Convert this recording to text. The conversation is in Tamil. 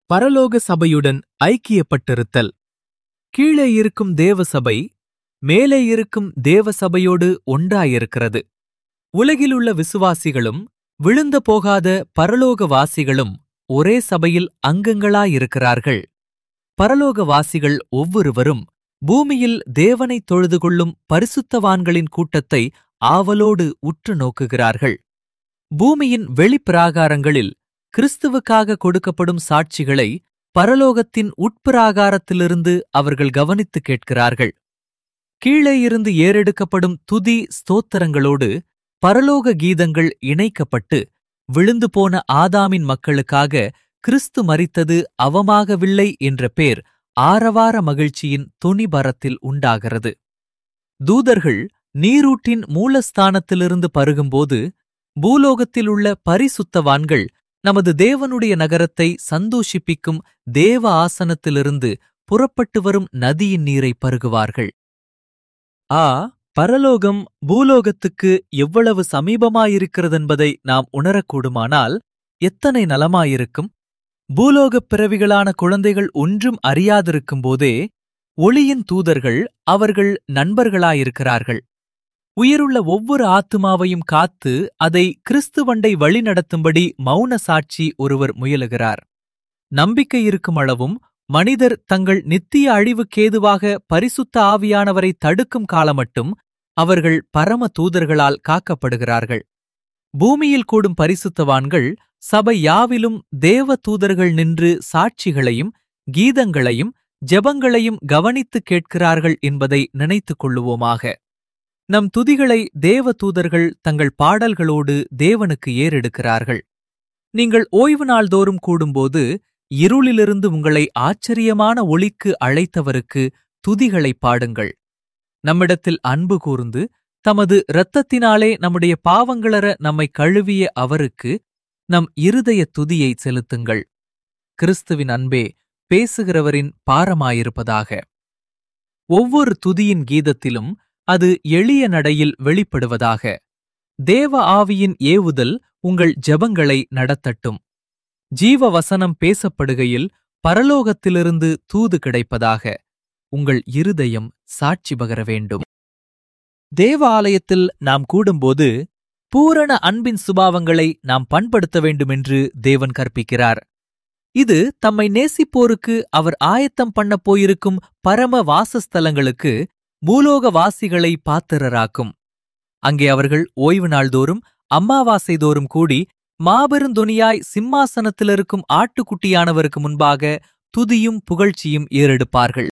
பரலோக சபையுடன் ஐக்கியப்பட்டிருத்தல் கீழே இருக்கும் தேவ சபை மேலே இருக்கும் தேவ சபையோடு ஒன்றாயிருக்கிறது உலகிலுள்ள விசுவாசிகளும் விழுந்த போகாத பரலோகவாசிகளும் ஒரே சபையில் அங்கங்களாயிருக்கிறார்கள் பரலோகவாசிகள் ஒவ்வொருவரும் பூமியில் தேவனைத் தொழுது கொள்ளும் பரிசுத்தவான்களின் கூட்டத்தை ஆவலோடு உற்று நோக்குகிறார்கள் பூமியின் வெளிப்பிராகாரங்களில் கிறிஸ்துவுக்காக கொடுக்கப்படும் சாட்சிகளை பரலோகத்தின் உட்பிராகாரத்திலிருந்து அவர்கள் கவனித்துக் கேட்கிறார்கள் கீழே இருந்து ஏறெடுக்கப்படும் துதி ஸ்தோத்திரங்களோடு பரலோக கீதங்கள் இணைக்கப்பட்டு விழுந்து போன ஆதாமின் மக்களுக்காக கிறிஸ்து மரித்தது அவமாகவில்லை என்ற பேர் ஆரவார மகிழ்ச்சியின் துணிபரத்தில் உண்டாகிறது தூதர்கள் நீரூற்றின் மூலஸ்தானத்திலிருந்து பருகும்போது பூலோகத்திலுள்ள பரிசுத்தவான்கள் நமது தேவனுடைய நகரத்தை சந்தோஷிப்பிக்கும் தேவ ஆசனத்திலிருந்து புறப்பட்டு வரும் நதியின் நீரை பருகுவார்கள் ஆ பரலோகம் பூலோகத்துக்கு எவ்வளவு சமீபமாயிருக்கிறதென்பதை நாம் உணரக்கூடுமானால் எத்தனை நலமாயிருக்கும் பூலோகப் பிறவிகளான குழந்தைகள் ஒன்றும் அறியாதிருக்கும்போதே ஒளியின் தூதர்கள் அவர்கள் நண்பர்களாயிருக்கிறார்கள் உயிருள்ள ஒவ்வொரு ஆத்துமாவையும் காத்து அதை கிறிஸ்துவண்டை வழிநடத்தும்படி மௌன சாட்சி ஒருவர் முயலுகிறார் நம்பிக்கை இருக்கும் அளவும் மனிதர் தங்கள் நித்திய அழிவுக்கேதுவாக பரிசுத்த ஆவியானவரை தடுக்கும் காலமட்டும் அவர்கள் பரம தூதர்களால் காக்கப்படுகிறார்கள் பூமியில் கூடும் பரிசுத்தவான்கள் சபை யாவிலும் தேவ தூதர்கள் நின்று சாட்சிகளையும் கீதங்களையும் ஜெபங்களையும் கவனித்துக் கேட்கிறார்கள் என்பதை நினைத்துக் கொள்ளுவோமாக நம் துதிகளை தேவ தூதர்கள் தங்கள் பாடல்களோடு தேவனுக்கு ஏறெடுக்கிறார்கள் நீங்கள் ஓய்வு நாள்தோறும் கூடும்போது இருளிலிருந்து உங்களை ஆச்சரியமான ஒளிக்கு அழைத்தவருக்கு துதிகளை பாடுங்கள் நம்மிடத்தில் அன்பு கூர்ந்து தமது இரத்தத்தினாலே நம்முடைய பாவங்களற நம்மை கழுவிய அவருக்கு நம் இருதய துதியை செலுத்துங்கள் கிறிஸ்துவின் அன்பே பேசுகிறவரின் பாரமாயிருப்பதாக ஒவ்வொரு துதியின் கீதத்திலும் அது எளிய நடையில் வெளிப்படுவதாக தேவ ஆவியின் ஏவுதல் உங்கள் ஜெபங்களை நடத்தட்டும் ஜீவ வசனம் பேசப்படுகையில் பரலோகத்திலிருந்து தூது கிடைப்பதாக உங்கள் இருதயம் சாட்சி பகர வேண்டும் தேவ ஆலயத்தில் நாம் கூடும்போது பூரண அன்பின் சுபாவங்களை நாம் பண்படுத்த வேண்டுமென்று தேவன் கற்பிக்கிறார் இது தம்மை நேசிப்போருக்கு அவர் ஆயத்தம் பண்ணப் போயிருக்கும் பரம வாசஸ்தலங்களுக்கு பூலோக வாசிகளை பாத்திரராக்கும் அங்கே அவர்கள் ஓய்வு நாள்தோறும் அம்மாவாசை தோறும் கூடி மாபெருந்தொனியாய் சிம்மாசனத்திலிருக்கும் ஆட்டுக்குட்டியானவருக்கு முன்பாக துதியும் புகழ்ச்சியும் ஏறெடுப்பார்கள்